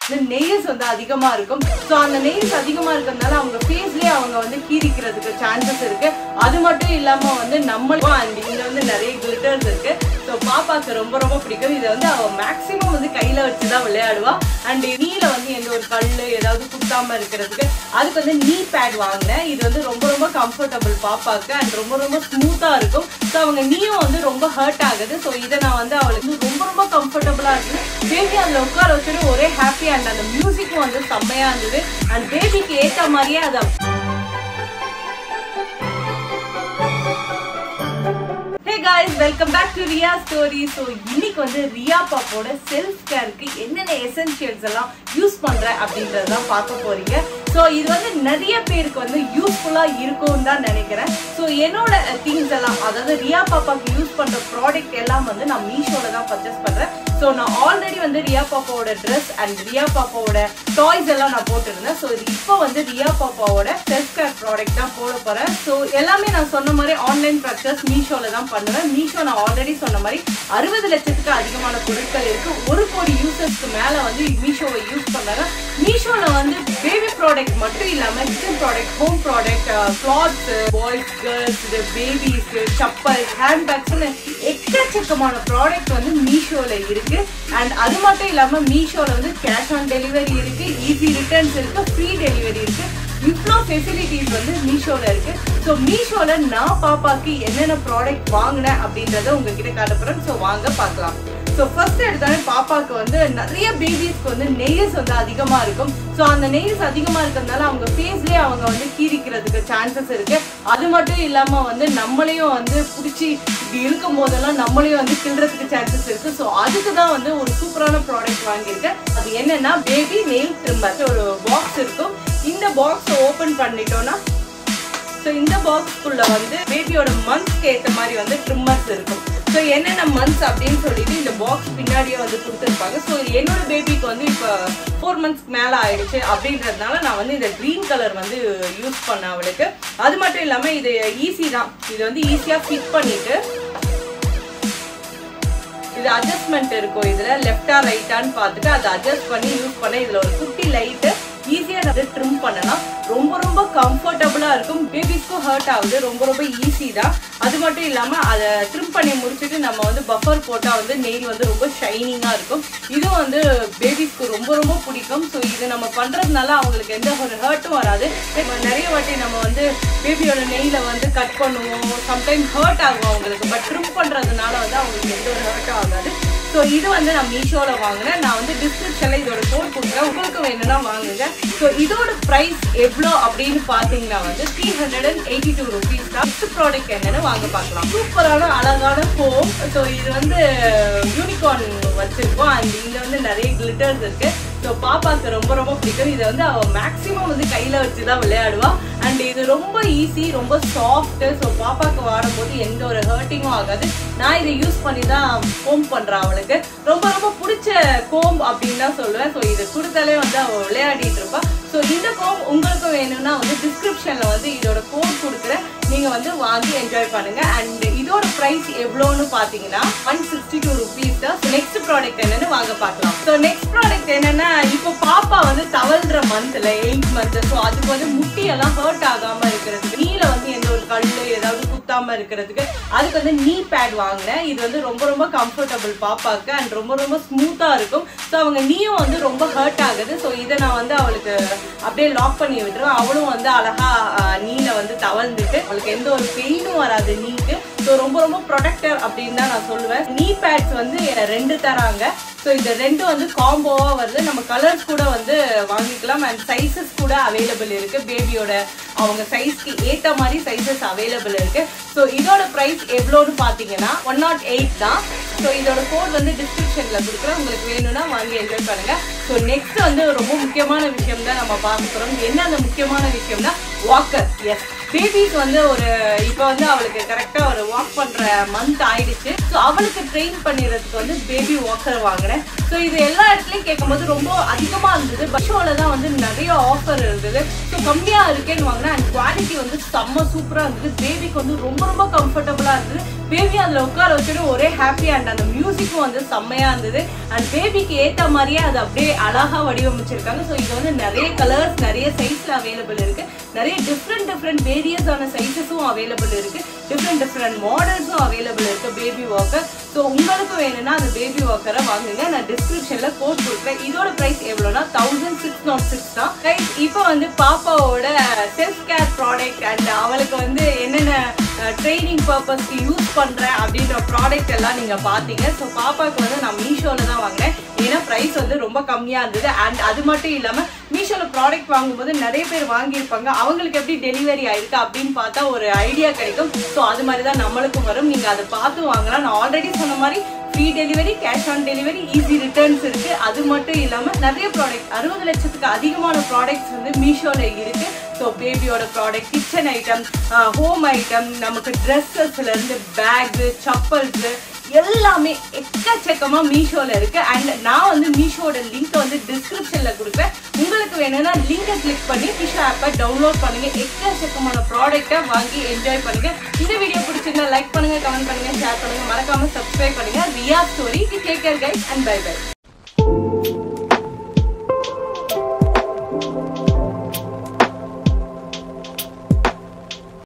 nails வந்து அதிகமா இருக்கும் ஸோ அந்த நெயில்ஸ் அதிகமா இருக்கிறதுனால அவங்க ஃபேஸ்லயே அவங்க வந்து கீறிக்கிறதுக்கு சான்சஸ் இருக்கு அது மட்டும் இல்லாம வந்து நம்மளுக்கும் அண்ட் இங்க வந்து நிறைய கிளிட்டர்ஸ் இருக்கு ஸோ பாப்பாக்கு ரொம்ப ரொம்ப பிடிக்கும் இதை வந்து அவ மேக்ஸிமம் வந்து கையில வச்சு தான் விளையாடுவா அண்ட் நீல வந்து எந்த ஒரு கல்லு ஏதாவது குத்தாம இருக்கிறதுக்கு அதுக்கு வந்து நீ பேட் வாங்கினேன் இது வந்து ரொம்ப ரொம்ப கம்ஃபர்டபுள் பாப்பாக்கு அண்ட் ரொம்ப ரொம்ப ஸ்மூத்தா இருக்கும் ஸோ அவங்க நீயும் வந்து ரொம்ப ஹர்ட் ஆகுது ஸோ இதை நான் வந்து அவளுக்கு வந்து ரொம்ப ரொம்ப கம்ஃபர்டபுளா இருக்குது பேபி அதில் உட்கார வச்சுட்டு ஒரே ஹாப்பி அண்ட் அந்த மியூசிக்கும் வந்து செம்மையா இருந்தது அண்ட் பேபிக்கு ஏற்ற மாதிரியே அதை hey guys welcome back to Riya story so இன்னைக்கு வந்து ரியா பாப்போட செல்ஃப் கேருக்கு என்னென்ன எசென்ஷியல்ஸ் எல்லாம் யூஸ் பண்றேன் அப்படின்றத தான் பார்க்க போறீங்க ஸோ இது வந்து நிறைய பேருக்கு வந்து யூஸ்ஃபுல்லா இருக்கும்னு தான் நினைக்கிறேன் ஸோ என்னோட திங்ஸ் எல்லாம் அதாவது ரியா பாப்பாக்கு யூஸ் பண்ற ப்ராடக்ட் எல்லாம் வந்து நான் மீஷோல தான் பர்ச்சேஸ் பண்றேன் ஸோ நான் ஆல்ரெடி வந்து ரியா பாப்பாவோட ட்ரெஸ் அண்ட் ரியா பாப்பாவோட டாய்ஸ் எல்லாம் நான் போட்டிருந்தேன் ஸோ இது இப்போ வந்து ரியா பாப்பாவோட செல்ஃப் கேர் ப்ராடக்ட் தான் போட போறேன் ஸோ எல்லாமே நான் சொன்ன மாதிரி ஆன்லைன் பர்ச்சேஸ் மீஷோல தான் பண்ணுவேன் மீஷோ நான் ஆல்ரெடி சொன்ன மாதிரி அறுபது லட்சத்துக்கு அதிகமான பொருட்கள் இருக்கு ஒரு கோடி யூசர்ஸ்க்கு மேல வந்து மீஷோவை யூஸ் பண்ணாங்க மீஷோல வந்து பேபி ப்ராடக்ட் மட்டும் இல்லாம kitchen product home product clothes boys girls babies chappal ஹேண்ட்பேக்ஸ்னு எக்கச்சக்கமான ப்ராடக்ட் வந்து மீஷோல இருக்கு அண்ட் அது மட்டும் இல்லாம மீஷோல வந்து கேஷ் ஆன் டெலிவரி இருக்கு ஈஸி ரிட்டர்ன்ஸ் இருக்கு ஃப்ரீ டெலிவரி இருக்கு இவ்வளோ ஃபெசிலிட்டிஸ் வந்து மீஷோல இருக்கு ஸோ மீஷோல நான் பாப்பாக்கு என்னென்ன ப்ராடக்ட் வாங்கினேன் அப்படின்றத உங்ககிட்ட காட்டப்படுறேன் ஸோ வாங்க பார்க்கலாம் ஸோ ஃபர்ஸ்ட் எடுத்தோடனே பாப்பாக்கு வந்து நிறைய பேபிஸ்க்கு வந்து நெயில்ஸ் வந்து அதிகமாக இருக்கும் ஸோ அந்த நெயில்ஸ் அதிகமாக இருக்கிறதுனால அவங்க ஃபேஸ்லேயே அவங்க வந்து கீறிக்கிறதுக்கு சான்சஸ் இருக்கு அது மட்டும் இல்லாமல் வந்து நம்மளையும் வந்து பிடிச்சி இப்படி இருக்கும் போதெல்லாம் நம்மளையும் வந்து கிள்றதுக்கு சான்சஸ் இருக்கு ஸோ அதுக்கு தான் வந்து ஒரு சூப்பரான ப்ராடக்ட் வாங்கியிருக்கேன் அது என்னன்னா பேபி நெயில் ட்ரிம்மர் ஒரு பாக்ஸ் இருக்கும் இந்த பாக்ஸை ஓப்பன் பண்ணிட்டோம்னா ஸோ இந்த பாக்ஸ்க்குள்ள வந்து பேபியோட மந்த்ஸ்க்கு ஏற்ற மாதிரி வந்து ட்ரிம்மர்ஸ் இருக்கும் ஸோ என்னென்ன மந்த்ஸ் அப்படின்னு சொல்லிட்டு இந்த பாக்ஸ் பின்னாடியே வந்து கொடுத்துருப்பாங்க ஸோ என்னோட பேபிக்கு வந்து இப்போ ஃபோர் மந்த்ஸ்க்கு மேலே ஆயிடுச்சு அப்படின்றதுனால நான் வந்து இந்த க்ரீன் கலர் வந்து யூஸ் பண்ணேன் அவளுக்கு அது மட்டும் இல்லாமல் இது ஈஸி தான் இது வந்து ஈஸியாக ஃபிட் பண்ணிட்டு இது அட்ஜஸ்ட்மெண்ட் இருக்கும் இதுல லெஃப்டா ரைட்டான்னு பார்த்துட்டு அதை அட்ஜஸ்ட் பண்ணி யூஸ் பண்ண இதுல ஒரு குட்டி லைட்டு ஈஸியா நம்ம ட்ரிம் பண்ணலாம் ரொம்ப ரொம்ப கம்ஃபர்டபுளா இருக்கும் பேபிஸ்க்கும் ஹர்ட் ஆகுது ரொம்ப ரொம்ப ஈஸி தான் அது மட்டும் இல்லாம அதை ட்ரிம் பண்ணி முடிச்சுட்டு நம்ம வந்து பஃபர் போட்டா வந்து நெயில் வந்து ரொம்ப ஷைனிங்கா இருக்கும் இதுவும் வந்து பேபிஸ்க்கு ரொம்ப ரொம்ப பிடிக்கும் ஸோ இது நம்ம பண்றதுனால அவங்களுக்கு எந்த ஒரு ஹர்ட்டும் வராது நம்ம நிறைய வாட்டி நம்ம வந்து பேபியோட நெயில வந்து கட் பண்ணுவோம் சம்டைம் ஹர்ட் ஆகும் அவங்களுக்கு பட் ட்ரிம் பண்றதுனால வந்து அவங்களுக்கு எந்த ஒரு ஹர்ட்டும் ஆகாது ஸோ இது வந்து நான் மீஷோல வாங்கினேன் நான் வந்து டிஸ்கிரிப்ஷன்ல இதோட கோட் கொடுக்குறேன் உங்களுக்கு வேணும்னா வாங்குங்க ஸோ இதோட ப்ரைஸ் எவ்வளோ அப்படின்னு பார்த்தீங்கன்னா வந்து three hundred and eighty two rupees தான் ஃபஸ்ட் ப்ராடக்ட் என்னன்னு வாங்க பார்க்கலாம் சூப்பரான அழகான ஃபோம் ஸோ இது வந்து யூனிகார்ன் வச்சிருக்கோம் அண்ட் இங்க வந்து நிறைய கிளிட்டர்ஸ் இருக்கு ஸோ பாப்பாக்கு ரொம்ப ரொம்ப பிடிக்கும் இதை வந்து அவள் மேக்ஸிமம் வந்து கையில் வச்சு தான் விளையாடுவா அண்ட் இது ரொம்ப ஈஸி ரொம்ப சாஃப்ட் ஸோ பாப்பாக்கு வாடும்போது எந்த ஒரு ஹர்ட்டிங்கும் ஆகாது நான் இதை யூஸ் பண்ணி தான் கோம் பண்ணுறேன் அவளுக்கு ரொம்ப ரொம்ப பிடிச்ச கோம் அப்படின்னு தான் சொல்லுவேன் ஸோ இது கொடுத்தாலே வந்து அவள் விளையாடிட்டு இருப்பா ஸோ இந்த கோம் உங்களுக்கு வேணும்னா வந்து டிஸ்கிரிப்ஷனில் வந்து இதோட கோட் கொடுக்குறேன் நீங்கள் வந்து வாங்கி என்ஜாய் பண்ணுங்க அண்ட் இதோட ப்ரைஸ் எவ்வளோன்னு பார்த்தீங்கன்னா ஒன் சிக்ஸ்டி டூ ருபீஸ் தான் நெக்ஸ்ட் ப்ராடக்ட் என்னன்னு வாங்க பார்க்கலாம் ஸோ நெக்ஸ்ட் ப்ராடக்ட் என்னன்னா இப்போ பாப்பா வந்து தவழ்ற மந்த்ல எயிட் மந்த் ஸோ அதுக்கு வந்து முட்டியெல்லாம் ஹர்ட் ஆகாம இருக்கிறதுக்கு நீல வந்து எந்த ஒரு கல்லு ஏதாவது குத்தாம இருக்கிறதுக்கு அதுக்கு வந்து நீ பேட் வாங்கினேன் இது வந்து ரொம்ப ரொம்ப கம்ஃபர்டபுள் பாப்பாக்கு அண்ட் ரொம்ப ரொம்ப ஸ்மூத்தா இருக்கும் ஸோ அவங்க நீயும் வந்து ரொம்ப ஹர்ட் ஆகுது ஸோ இதை நான் வந்து அவளுக்கு அப்படியே லாக் பண்ணி விட்டுருவேன் அவளும் வந்து அழகா நீல வந்து தவழ்ந்துட்டு அவளுக்கு எந்த ஒரு பெயினும் வராது நீக்கு ஸோ ரொம்ப ரொம்ப ப்ரொடக்டர் அப்படின்னு தான் நான் சொல்லுவேன் நீ பேட்ஸ் வந்து ரெண்டு தராங்க ஸோ இந்த ரெண்டு வந்து காம்போவா வருது நம்ம கலர்ஸ் கூட வந்து வாங்கிக்கலாம் அண்ட் சைஸஸ் கூட அவைலபிள் இருக்கு பேபியோட அவங்க சைஸ்க்கு ஏற்ற மாதிரி சைஸஸ் அவைலபிள் இருக்கு ஸோ இதோட ப்ரைஸ் எவ்வளோன்னு பார்த்தீங்கன்னா ஒன் நாட் எயிட் தான் ஸோ இதோட கோட் வந்து டிஸ்கிரிப்ஷன்ல கொடுக்குறேன் உங்களுக்கு வேணும்னா வாங்கி என்ஜாய் பண்ணுங்க ஸோ நெக்ஸ்ட் வந்து ரொம்ப முக்கியமான விஷயம் தான் நம்ம பார்க்க போறோம் என்ன அந்த முக்கியமான விஷயம்னா வாக்கர் எஸ் பேபிக்கு வந்து ஒரு இப்போ வந்து அவளுக்கு கரெக்டா ஒரு வாக் பண்ற மந்த் ஆயிடுச்சு ஸோ அவளுக்கு ட்ரெயின் பண்ணிடுறதுக்கு வந்து பேபி வாக்கர் வாங்குறேன் ஸோ இது எல்லா இடத்துலயும் கேட்கும்போது ரொம்ப அதிகமா இருந்தது பஷோல தான் வந்து நிறைய ஆஃபர் இருந்தது ஸோ கம்மியா இருக்கேன்னு வாங்கினேன் அண்ட் குவாலிட்டி வந்து செம்ம சூப்பரா இருந்தது பேபிக்கு வந்து ரொம்ப ரொம்ப கம்ஃபர்டபுளா இருந்தது பேபி அதுல உட்கார வச்சுட்டு ஒரே ஹாப்பி அண்ட் அந்த மியூசிக்கும் வந்து செம்மையா இருந்தது அண்ட் பேபிக்கு ஏத்த மாதிரியே அது அப்படியே அழகா வடிவமைச்சிருக்காங்க ஸோ இது வந்து நிறைய கலர்ஸ் நிறைய சைஸ்ல அவைலபிள் இருக்கு நிறைய டிஃப்ரெண்ட் டிஃப்ரெண்ட் வேரியஸான சைஸஸும் அவைலபிள் இருக்கு டிஃப்ரெண்ட் டிஃப்ரெண்ட் மாடல்ஸும் அவைலபிள் இருக்கு பேபி வாக்கர் ஸோ உங்களுக்கு வேணும்னா அந்த பேபி வாக்கரை வாங்குங்க நான் டிஸ்கிரிப்ஷன்ல கோட் கொடுக்குறேன் இதோட பிரைஸ் எவ்வளோனா தௌசண்ட் சிக்ஸ் நாட் சிக்ஸ் தான் கைஸ் இப்போ வந்து பாப்பாவோட செல்ஃப் கேர் ப்ராடக்ட் அண்ட் அவளுக்கு வந்து என்னென்ன ட்ரைனிங் பர்பஸ்க்கு யூஸ் பண்றேன் அப்படின்ற ப்ராடக்ட் எல்லாம் நீங்க பாத்தீங்க ஸோ பாப்பாக்கு வந்து நான் மீஷோல தான் வாங்கினேன் ஏன்னா ப்ரைஸ் வந்து ரொம்ப கம்மியா இருந்தது அண்ட் அது மட்டும் இல்லாம மீஷோல ப்ராடக்ட் வாங்கும்போது நிறைய பேர் வாங்கியிருப்பாங்க அவங்களுக்கு எப்படி டெலிவரி ஆயிருக்கு அப்படின்னு பார்த்தா ஒரு ஐடியா கிடைக்கும் ஸோ அது மாதிரி தான் நம்மளுக்கும் வரும் நீங்க அதை பார்த்து வாங்கலாம் நான் ஆல்ரெடி சொன்ன மாதிரி free delivery cash on delivery easy returns இருக்கு அது மட்டும் இல்லாம நிறைய ப்ராடக்ட் அறுபது லட்சத்துக்கு அதிகமான ப்ராடக்ட்ஸ் வந்து மீஷோல இருக்கு ஸோ பேபியோட product kitchen item home item நமக்கு ட்ரெஸ்ஸஸ்ல இருந்து பேகு சப்பல்ஸ் எல்லாமே எக்கச்சக்கமா மீஷோல இருக்கு அண்ட் நான் வந்து மீஷோட லிங்க் வந்து டிஸ்கிரிப்ஷன்ல கொடுப்பேன் உங்களுக்கு வேணும்னா லிங்கை கிளிக் பண்ணி மீஷோ ஆப்பை டவுன்லோட் பண்ணுங்க எக்கச்சக்கமான ப்ராடக்ட்டை வாங்கி என்ஜாய் பண்ணுங்க இந்த வீடியோ பிடிச்சிருந்தா லைக் பண்ணுங்க கமெண்ட் பண்ணுங்க ஷேர் பண்ணுங்க மறக்காம சப்ஸ்கிரைப் பண்ணுங்க Riya story take care guys and bye by